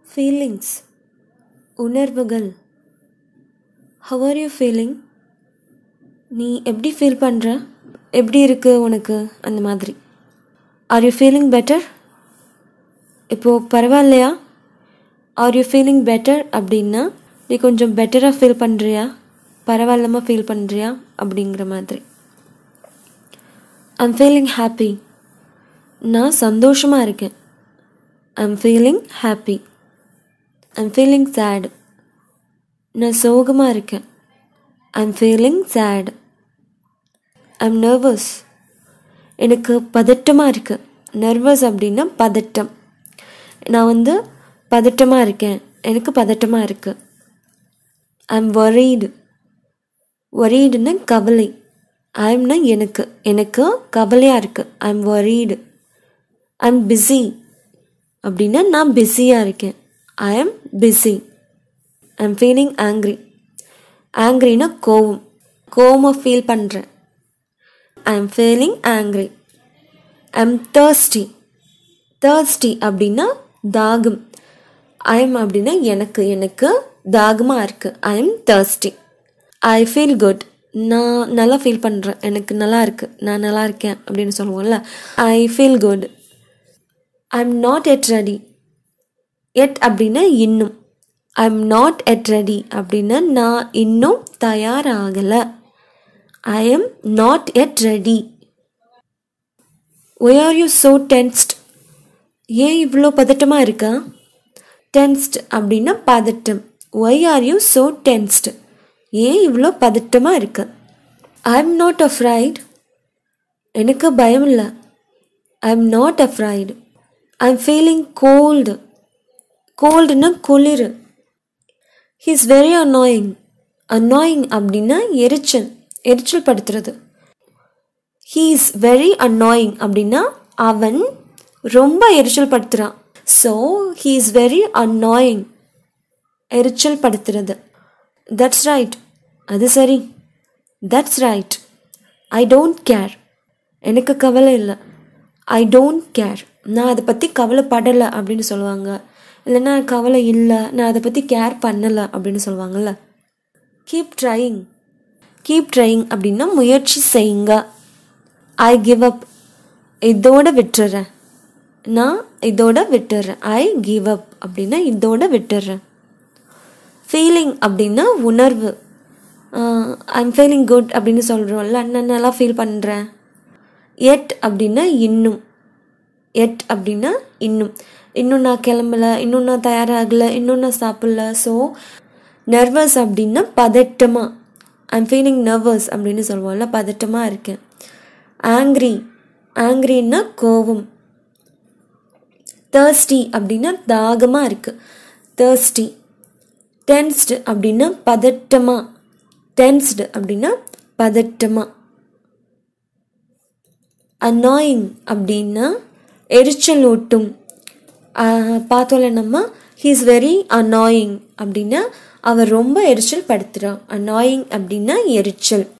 feelings உணர்வுகள் how are you feeling நீ எப்படி ஃபீல் பண்ணுற எப்படி இருக்கு உனக்கு அந்த மாதிரி ஆர் யூ ஃபீலிங் பெட்டர் இப்போது பரவாயில்லையா ஆர் யூ ஃபீலிங் பெட்டர் அப்படின்னா நீ கொஞ்சம் பெட்டராக ஃபீல் பண்ணுறியா பரவாயில்லாமல் ஃபீல் பண்ணுறியா அப்படிங்கிற மாதிரி ஐம் ஃபீலிங் ஹாப்பி நான் சந்தோஷமாக இருக்கேன் I'm feeling happy I'm feeling sad நான் சோகமாக இருக்கேன் I'm feeling sad I'm nervous எனக்கு பதட்டமாக இருக்குது நர்வஸ் அப்படின்னா பதட்டம் நான் வந்து பதட்டமாக இருக்கேன் எனக்கு பதட்டமாக இருக்குது ஐம் worried worriedனா கவலை ஐம்னா எனக்கு எனக்கு கவலையாக இருக்குது ஐம் worried ஐம் பிஸி அப்படின்னா நான் பிஸியாக இருக்கேன் I am busy I'm feeling angry ஆங்க்ரினா கோவம் கோவமாக ஃபீல் பண்ணுறேன் I am feeling angry I am thirsty thirsty அப்படின்னா தாகம் ஐ எம் அப்படின்னா எனக்கு எனக்கு தாகமாக இருக்குது I am thirsty I feel good நான் நல்லா ஃபீல் பண்ணுறேன் எனக்கு நல்லா இருக்குது நான் நல்லா இருக்கேன் அப்படின்னு சொல்லுவோம்ல I feel good I am not yet ready yet அப்படின்னா இன்னும் I am not yet ready அப்படின்னா நான் இன்னும் தயாராகலை I am not yet ready why are you so tensed ஏன் இவ்வளோ பதட்டமாக இருக்கா டென்ஸ்ட் அப்படின்னா பதட்டம் why are you so tensed ஏன் இவ்வளோ பதட்டமாக இருக்கு ஐ எம் நாட் அஃப்ரைட் எனக்கு பயம் இல்லை I am not afraid I am feeling cold கோல்டுன்னா குளிர் he is very annoying annoying அப்படின்னா எரிச்சல் எரிச்சல் படுத்துறது ஹீ இஸ் வெரி அன்னாயிங் அப்படின்னா அவன் ரொம்ப எரிச்சல் படுத்துகிறான் so he is very annoying எரிச்சல் படுத்துறது தட்ஸ் ரைட் அது சரி that's right I don't care எனக்கு கவலை இல்லை ஐ டோன்ட் கேர் நான் அதை பற்றி கவலைப்படலை அப்படின்னு சொல்லுவாங்க இல்லைன்னா கவலை இல்லை நான் அதை பற்றி கேர் பண்ணலை அப்படின்னு சொல்லுவாங்கள்ல கீப் ட்ரையிங் கீப் ட்ரையிங் அப்படின்னா முயற்சி செய்யுங்க ஐ கிவ் அப் இதோட விட்டுறேன் நான் இதோட விட்டுறேன் ஐ கிவ் அப் அப்படின்னா இதோட விட்டுறேன் ஃபீலிங் அப்படின்னா உணர்வு ஐம் ஃபீலிங் குட் அப்படின்னு சொல்கிறோம்ல நான் நல்லா ஃபீல் பண்ணுறேன் எட் அப்படின்னா இன்னும் எட் அப்படின்னா இன்னும் இன்னும் நான் கிளம்பல இன்னும் நான் தயாராகலை இன்னும் நான் சாப்பிடல ஸோ நர்வஸ் அப்படின்னா பதட்டமாக ஐம் ஃபீலிங் நர்வஸ் அப்படின்னு சொல்லுவோம்ல பதட்டமாக இருக்கேன் ஆங்க்ரி ஆங்க்ரின்னா கோவம் தேர்ஸ்டி அப்படின்னா தாகமாக இருக்குது தேர்ஸ்டி டென்ஸ்டு அப்படின்னா பதட்டமாக டென்ஸ்டு அப்படின்னா பதட்டமாக அன்னாயிங் அப்படின்னா எரிச்சல் ஊட்டும் பார்த்தோம்ல நம்ம ஹீ இஸ் வெரி அன்னாயிங் அப்படின்னா அவர் ரொம்ப எரிச்சல் படுத்துகிறான் அன்னாயிங் அப்படின்னா எரிச்சல்